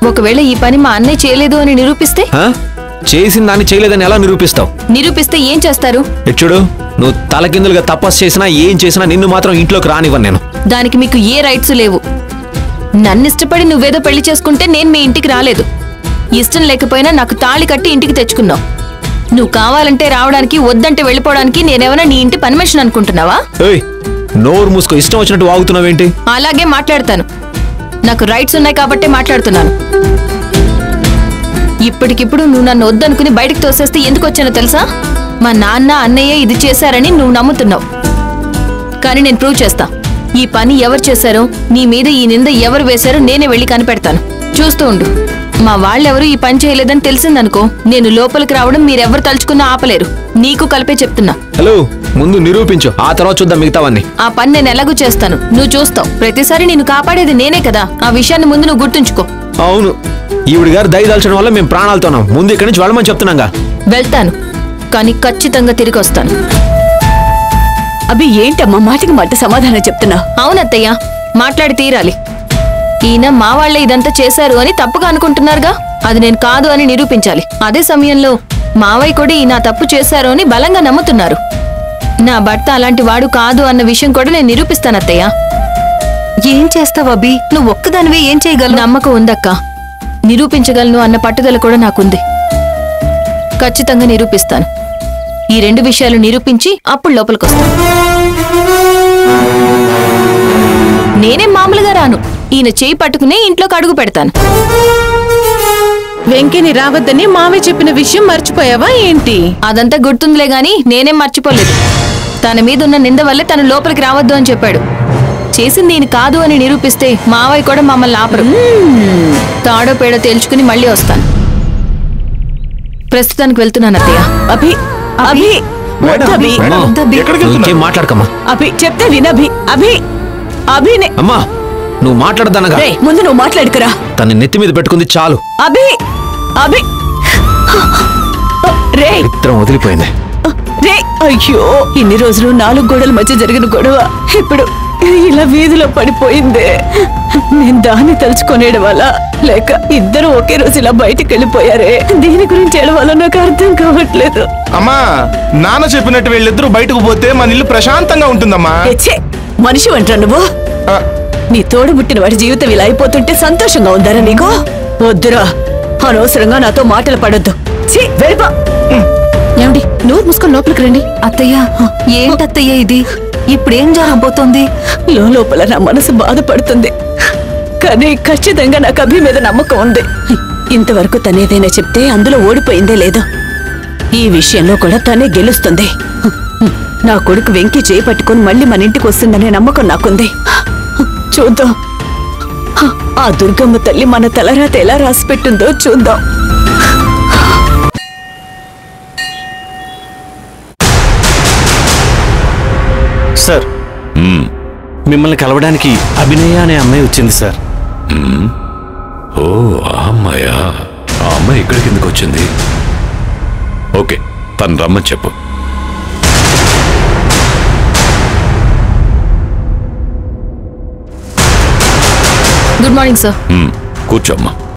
ఒకవేళ ఈ పని మా అన్నయ్య చేయలేదు అని నిరూపిస్తే ఆ? చేసిన దాన్ని చేయలేదని ఎలా నిరూపిస్తావు నిరూపిస్తే ఏం చేస్తారు ఇటు చూడు నువ్వు తలకిందులుగా తపస్సు చేసినా ఏం చేసినా నిన్ను మాత్రం ఇంట్లోకి రానివ్వను నేను దానికి మీకు ఏ రైట్స్ లేవు నన్ను ఇష్టపడి నువ్వేదో పెళ్లి చేసుకుంటే నేను మీ ఇంటికి రాలేదు ఇష్టం లేకపోయినా నాకు తాళి కట్టి ఇంటికి తెచ్చుకున్నావు నువ్వు కావాలంటే రావడానికి వద్దంటే వెళ్ళిపోవడానికి నేనేమైనా నీ ఇంటి పని మనిషిని అనుకుంటున్నావా ఏయ్ నోరు మూసుకో ఇష్టం వచ్చినట్టు వాగుతున్నావేంటి అలాగే మాట్లాడతాను నాకు రైట్స్ ఉన్నాయి కాబట్టే మాట్లాడుతున్నాను ఇప్పటికిప్పుడు నువ్వు నన్ను వద్దనుకుని బయటకు తోసేస్తే ఎందుకు వచ్చానో తెలుసా మా నాన్న అన్నయ్య ఇది చేశారని నువ్వు నమ్ముతున్నావు కానీ నేను ప్రూవ్ చేస్తా ఈ పని ఎవరు చేశారో నీ మీద ఈ నింద ఎవరు వేశారో నేనే వెళ్ళి కనిపెడతాను చూస్తూ ఉండు మా వాళ్ళెవరూ ఈ పని చేయలేదని తెలిసిందనుకో నేను లోపలికి రావడం మీరెవరు తలుచుకున్నా ఆపలేరు నీకు కలిపే చెప్తున్నా హలో ముందు నిరూపించు ఆ తర్వాత చూద్దాం మిగతావన్నీ ఆ పని నేను ఎలాగూ చేస్తాను నువ్వు చూస్తావు ప్రతిసారి నేను కాపాడేది నేనే కదా ఆ విషయాన్ని ముందు నువ్వు గుర్తుంచుకో అవును ఈవిడ గారు దయదాల్చడం వల్ల మేము ప్రాణాలతో ఉన్నాం ముందు ఇక్కడి నుంచి వెళ్ళమని చెప్తున్నాగా వెళ్తాను కానీ ఖచ్చితంగా తిరిగి వస్తాను అభి ఏంటమ్మా మాటికి మాట సమాధానం చెప్తున్నా అవునత్తయ్య మాట్లాడి తీరాలి ఈయన మా వాళ్ళే ఇదంతా చేశారు అని తప్పుగా అనుకుంటున్నారుగా అది నేను కాదు అని నిరూపించాలి అదే సమయంలో మావయ్య కూడా ఈయన తప్పు చేశారు అని బలంగా నమ్ముతున్నారు నా భర్త అలాంటి వాడు కాదు అన్న విషయం కూడా నేను నిరూపిస్తాను అత్తయ్య ఏం చేస్తావు అభి నువ్వు ఒక్కదానివే ఏం చేయగలవు నమ్మకం ఉందక్క నిరూపించగలను అన్న పట్టుదల కూడా నాకుంది ఖచ్చితంగా నిరూపిస్తాను ఈ రెండు విషయాలు నిరూపించి అప్పుడు లోపలికి వస్తాను నేనే మామూలుగా రాను ఈయన చేయి పట్టుకుని ఇంట్లోకి అడుగు పెడతాను వెంకిని రావద్దని మావి చెప్పిన విషయం మర్చిపోయావా ఏంటి అదంతా గుర్తుందిలే గాని నేనేం మర్చిపోలేదు తన మీద ఉన్న నింద వల్లే తను లోపలికి రావద్దు అని చెప్పాడు చేసింది ఈయన కాదు అని నిరూపిస్తే మావయ్య కూడా మమ్మల్ని ఆపరు తాడో పేడో తేల్చుకుని మళ్ళీ వస్తాను ప్రస్తుతానికి వెళ్తున్నాను అత్తయ్య అభి అభి వద్దభి అమ్మా, వద్దభి నువ్వు ఇంకేం మాట్లాడకమ్మా అభి చెప్తే వినభి అభి అభినే అమ్మా నువ్వు మాట్లాడదనగా రేయ్, ముందు నువ్వు మాట్లాడుకురా తన నెత్తి మీద పెట్టుకుంది చాలు అభి అభి రే ఇద్దరం వదిలిపోయింది రే అయ్యో ఇన్ని రోజులు నాలుగు గోడల మధ్య జరిగిన గొడవ ఇప్పుడు ఇలా వీధిలో పడిపోయింది నేను దాన్ని తలుచుకునేడు వల్ల లేక ఇద్దరు ఒకే రోజు ఇలా బయటికి వెళ్ళిపోయారే దీని గురించి ఏడవాలో నాకు అర్థం కావట్లేదు అమ్మా నాన్న చెప్పినట్టు వీళ్ళిద్దరూ బయటకు పోతే మన ఇల్లు ప్రశాంతంగా ఉంటుందమ్మా ఎచ్చే మనిషి అంటా నువ్వు ఆ, నీ తోడు పుట్టిన వాడి జీవితం ఇలా అయిపోతుంటే సంతోషంగా ఉందరా నీకు వద్దురా అనవసరంగా నాతో మాటలు పడొద్దు ఛీ, వెళ్ళిపో ఏమండి నోరు మూసుకొని లోపలికి రండి అత్తయ్య ఏంటత్తయ్య ఇది ఇప్పుడేం జరగబోతోంది లోపల నా మనసు బాధపడుతుంది కానీ ఖచ్చితంగా నాకు అభి మీద నమ్మకం ఉంది ఇంతవరకు తనేదైనా చెప్తే అందులో ఓడిపోయిందే లేదు ఈ విషయంలో కూడా తనే గెలుస్తుంది నా కొడుకు వెంకి చేయి పట్టుకొని మళ్ళీ మన ఇంటికి వస్తుందనే నమ్మకం నాకుంది చూద్దాం ఆ దుర్గమ్మ తల్లి మన తలరాత ఎలా రాసి పెట్టిందో చూద్దాం సార్ మిమ్మల్ని కలవడానికి అభినయ అనే అమ్మాయి వచ్చింది సార్ ఓ ఆ అమ్మాయా ఆ అమ్మాయి ఇక్కడికి ఎందుకు వచ్చింది ఓకే తను రమ్మని చెప్పు గుడ్ మార్నింగ్ సార్ మ్, కూర్చోమ్మా